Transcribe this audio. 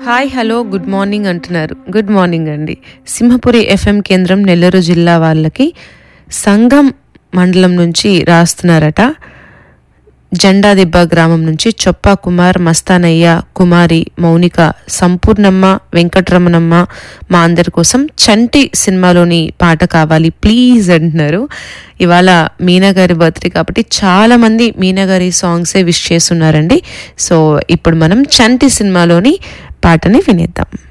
hi hello good morning అంటున్నారు good morning అండి Simhapuri FM కేంద్రం నెల్లూరు జిల్లా వాళ్ళకి సంఘం మండలం నుంచి రాస్తున్నారట జెండాదిబ్బ గ్రామం నుంచి చొప్పా కుమార్ మస్తానయ్య కుమారి మౌనిక సంపూర్ణమ్మ వెంకటరమణమ్మ మా అందరి కోసం చంటి సినిమాలోని పాట కావాలి ప్లీజ్ అంటున్నారు ఇవాళ మీనా గారి బర్త్డే కాబట్టి చాలా మంది మీనా గారి సాంగ్సే విష్ చేస్తున్నారండి సో ఇప్పుడు మనం చంటి సినిమాలోని పాటని వినేద్దాం